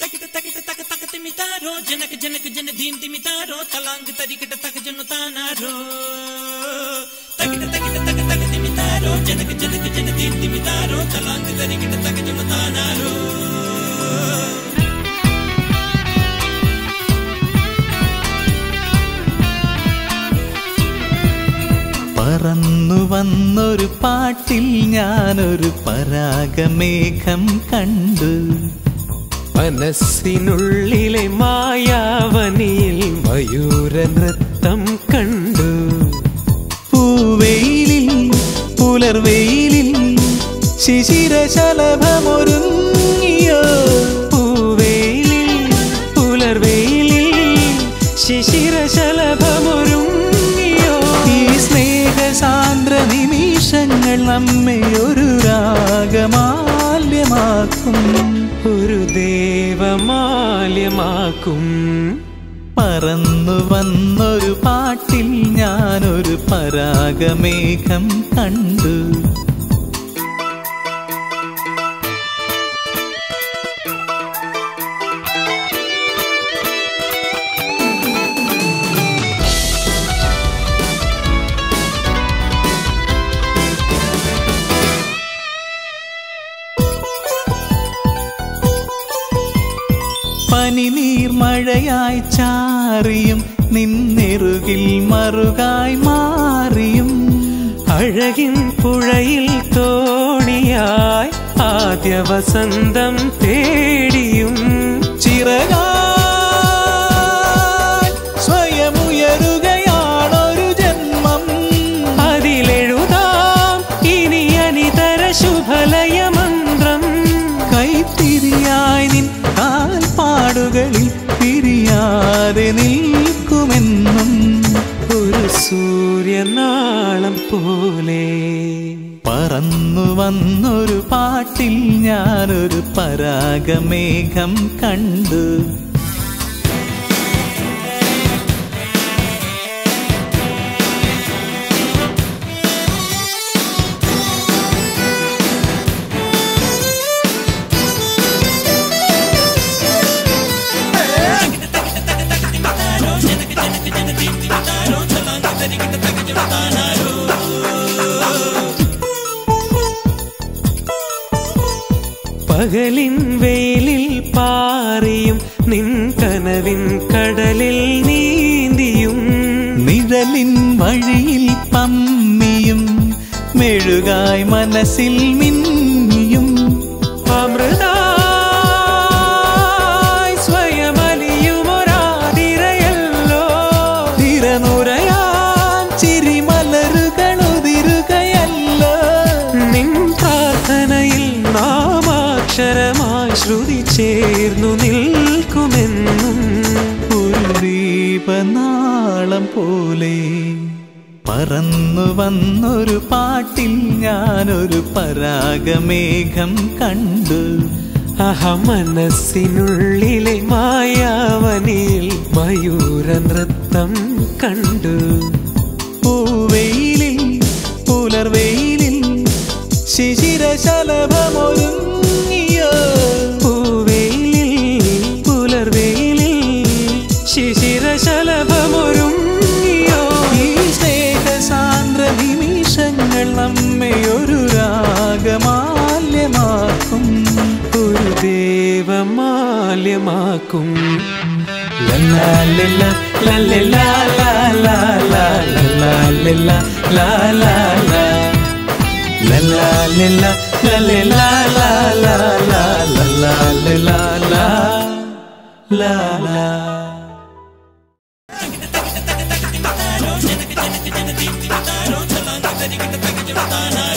తకిట తకిట తక తక తిమితారో జనక జనక జన దీన్ తిమితారో తలాంగ్ తరికిట తక జను తానారో తకిట తకిట తక తక తిమితారో జనక జనక జన దీన్ తిమితారో తలాంగ్ తరికిట తక జను తానారో പറന്നു വന്നൊരു പാട്ടിൽ ഞാനൊരു പരാഗമേഘം കണ്ടു മനസ്സിനുള്ളിലെ മായാവനിയിൽ മയൂര നൃത്തം കണ്ടു പൂവെയിലിൽ പുലർവെയിലിൽ ശിശിരശലഭമൊരുങ്ങിയോ പൂവേലിൽ പുലർവേലിൽ ശിശിരശലഭമൊരുങ്ങിയോ ഈ സ്നേഹസാന്ദ്ര നിമിഷങ്ങൾ നമ്മെ ഒരു രാഗമാല്യമാക്കും ഒരു ദേവമാല്യമാക്കും പറന്നു വന്നൊരു പാട്ടിൽ ഞാനൊരു പരാഗമേഘം കണ്ടു പനിനീർ മഴയായി ചാറിയും നിന്നെറുകിൽ മറുകായി മാറിയും അഴകിൻ പുഴയിൽ തോണിയായി ആദ്യ വസന്തം തേടിയും ചിറകായി സ്വയമുയരുകയാണൊരു ജന്മം അതിലെഴുതാം ഇനി അനിതര ശുഭലയ മന്ത്രം കൈത്തിരിയായി നിൻ കാൽപ്പാടുകളിൽ പിരിയാതെ നിൽക്കുമെന്നും ഒരു സൂര്യനാളം പോലെ പറന്നു വന്നൊരു പാട്ടിൽ ഞാനൊരു പരാഗമേഘം കണ്ടു പകലിൻ വെയിലിൽ പാറിയും നിൻ കനവിൻ കടലിൽ നീന്തിയും നിഴലിൻ വഴിയിൽ പമ്മിയും മെഴുകായി മനസ്സിൽ മിന്നിയും അമൃതായി സ്വയമലിയുമൊരാതിരയല്ലോ തിരനുരയാം ചിരിമലരുകളുതിരുകയല്ലോ നിൻ പ്രാർത്ഥനയിൽ നാമാക്ഷരമായി ശ്രുതി ചേർന്നു നിൽക്കുമെന്നും ഒരു ദീപനാളം പോലെ പറന്നു വന്നൊരു പാട്ടിൽ ഞാനൊരു പരാഗമേഘം കണ്ടു അഹ മനസ്സിനുള്ളിലെ മായാവനിയിൽ മയൂര നൃത്തം കണ്ടു പൂവെയിലിൽ പുലർവെയിലിൽ ശിശിരശലഭമൊരുങ്ങിയോ പൂവേലിൽ പുലർവേലിൽ ശിശിരശലഭമൊരുങ്ങിയോ ഈ സ്നേഹസാന്ദ്ര നിമിഷങ്ങൾ നമ്മെ ഒരു രാഗമാല്യമാക്കും ഒരു ദേവമാല്യമാക്കും ലല്ലാ ലല്ലാ ലല്ലല്ലാ ലാ ലാ ലാ ലല്ലാ ലല്ലാ ലാ ലാ ലാ ലല്ലാ ലല്ലാ ലല്ലല്ലാ ലാ ലാ ലാ ലല്ലാ ലല്ലാ ലാ ലാ ലാ జనక జనక జన దీన్ తిమితారో తలాంగ్ తరికిట తక జను తానారో